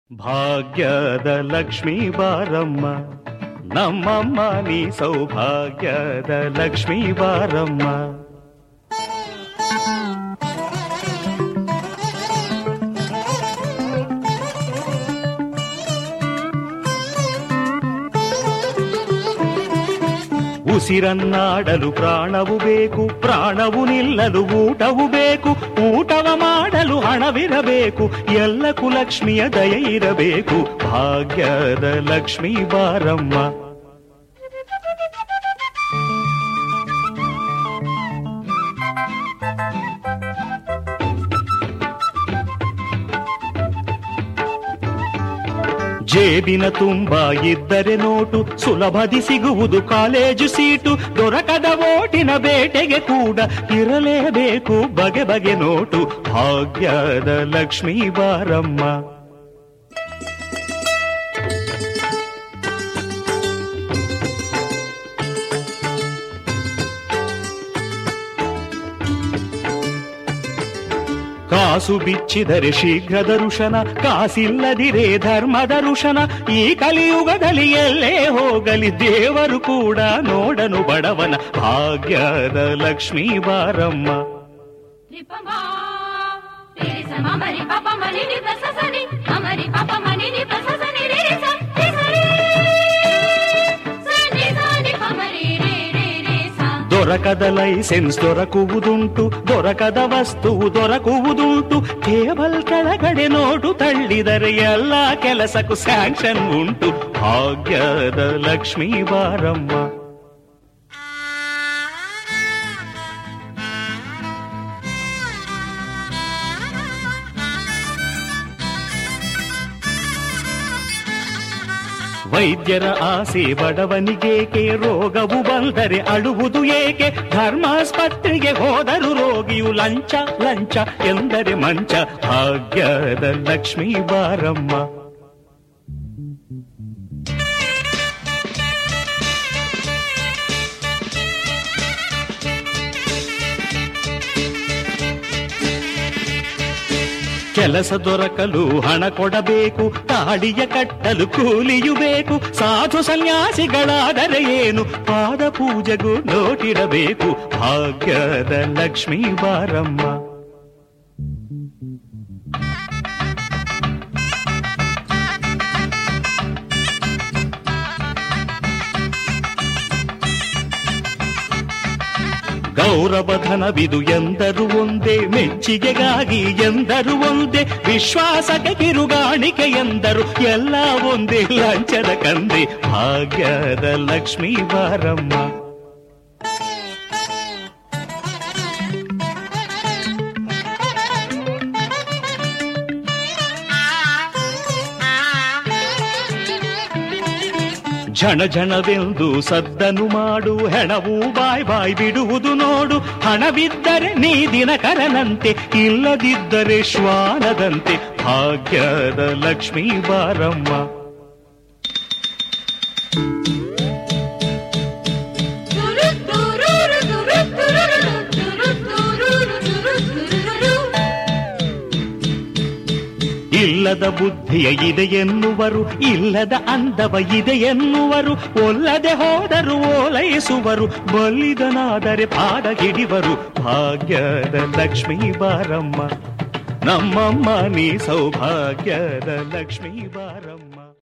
ಭಾಗ್ಯದ ಲಕ್ಷ್ಮೀ ಬಾರಮ್ಮ ನಮ್ಮಮ್ಮ ನೀ ಸೌಭಾಗ್ಯದ ಲಕ್ಷ್ಮೀ ಬಾರಮ್ಮ ಉಸಿರನ್ನಾಡಲು ಪ್ರಾಣವು ಬೇಕು ಪ್ರಾಣವು ನಿಲ್ಲಲು ಊಟವು ಬೇಕು ಊಟವ ಮಾಡಲು ಹಣವಿರಬೇಕು ಎಲ್ಲಕ್ಕೂ ಲಕ್ಷ್ಮಿಯ ದಯ ಇರಬೇಕು ಭಾಗ್ಯದ ಲಕ್ಷ್ಮೀ ಬಾರಮ್ಮ ಜೇಬಿನ ತುಂಬ ಇದ್ದರೆ ನೋಟು ಸುಲಭದಿ ಸಿಗುವುದು ಕಾಲೇಜು ಸೀಟು ದೊರಕದ ಓಟಿನ ಬೇಟೆಗೆ ಕೂಡ ಇರಲೇಬೇಕು ಬಗೆ ಬಗೆ ನೋಟು ಭಾಗ್ಯದ ಲಕ್ಷ್ಮೀ ಬಾರಮ್ಮ ಕಾಸು ಬಿಚ್ಚಿದರೆ ಶೀಘ್ರದ ಋಷನ ಕಾಸಿಲ್ಲದಿರೇ ಧರ್ಮದ ಋಷನ ಈ ಕಲಿಯುಗದಲ್ಲಿ ಎಲ್ಲೇ ಹೋಗಲಿ ದೇವರು ಕೂಡ ನೋಡನು ಬಡವನ ಭಾಗ್ಯದ ಲಕ್ಷ್ಮೀ ಬಾರಮ್ಮ ರಿಪಮಾ ರೇರಿ ಸ ಮಮರಿ ಪಪ ಮನಿ ನಿ ಪ್ಲಸ ಸನಿ ಮಮರಿ ಪಪ ಮನಿ ನಿ ಪ್ಲಸ ಸನಿ ರೇ ರಿ ಸ ರಿ ಸ ರಿ ಸನಿ ಸನಿ ಪಮರಿ ರೇ ರೇ ರೇ ಸ ದೊರಕದ ಲೈಸೆನ್ಸ್ ದೊರಕುವುದುಂಟು ದೊರಕದ ವಸ್ತುವು ದೊರಕುವುದುಂಟು ಕೇಬಲ್ ಕೆಳಗಡೆ ನೋಟು ತಳ್ಳಿದರೆ ಎಲ್ಲ ಕೆಲಸಕ್ಕೂ ಸ್ಯಾಂಕ್ಷನ್ ಉಂಟು ಭಾಗ್ಯದ ಲಕ್ಷ್ಮೀ ಬಾರಮ್ಮ ವೈದ್ಯರ ಆಸೆ ಬಡವನಿಗೇಕೆ ರೋಗವು ಬಂದರೆ ಅಳುವುದು ಏಕೆ ಧರ್ಮಾಸ್ಪತ್ರೆಗೆ ಹೋದರು ರೋಗಿಯು ಲಂಚ ಲಂಚ ಎಂದರೆ ಮಂಚ ಭಾಗ್ಯದ ಲಕ್ಷ್ಮೀ ಬಾರಮ್ಮ ಕೆಲಸ ದೊರಕಲು ಹಣ ಕೊಡಬೇಕು ತಾಡಿಯ ಕಟ್ಟಲು ಕೂಲಿಯು ಬೇಕು ಸಾಧು ಸನ್ಯಾಸಿಗಳಾದರೆ ಏನು ಪಾದ ಪೂಜೆಗೂ ನೋಟಿಡಬೇಕು ಭಾಗ್ಯದ ಲಕ್ಷ್ಮೀ ಬಾರಮ್ಮ ಗೌರವಧನವಿದು ಎಂದರು ಒಂದೇ ಮೆಚ್ಚಿಗೆಗಾಗಿ ಎಂದರು ಒಂದೇ ವಿಶ್ವಾಸಕ್ಕೆ ಕಿರುಗಾಣಿಕೆ ಎಂದರು ಎಲ್ಲ ಒಂದೇ ಲಂಚದ ಕಂದೆ ಭಾಗ್ಯದ ಲಕ್ಷ್ಮೀ ಬಾರಮ್ಮ ಝಣ ಝಣವೆಂದು ಸದ್ದನು ಮಾಡು ಹೆಣವು ಬಾಯ್ ಬಾಯ್ ಬಿಡುವುದು ನೋಡು ಹಣವಿದ್ದರೆ ನೀ ದಿನಕರನಂತೆ ಇಲ್ಲದಿದ್ದರೆ ಶ್ವಾನದಂತೆ ಭಾಗ್ಯದ ಲಕ್ಷ್ಮೀ ಬಾರಮ್ಮ ತುರು ತುರುರು ತುರು ತುರುರು ತುರು ತುರುರು ತುರು ತುರುರು ಇಲ್ಲದ ಬುದ್ಧಿಯ ಇದೆ ಎನ್ನುವರು ಇಲ್ಲದ ಅಂದವ ಇದೆ ಎನ್ನುವರು ಒಲ್ಲದೆ ಹೋದರು ಓಲೈಸುವರು ಬಲ್ಲಿದನಾದರೆ ಪಾದ ಹಿಡಿವರು ಭಾಗ್ಯದ ಲಕ್ಷ್ಮೀ ಬಾರಮ್ಮ ನಮ್ಮಮ್ಮ ನೀ ಸೌಭಾಗ್ಯದ ಲಕ್ಷ್ಮೀ ಬಾರಮ್ಮ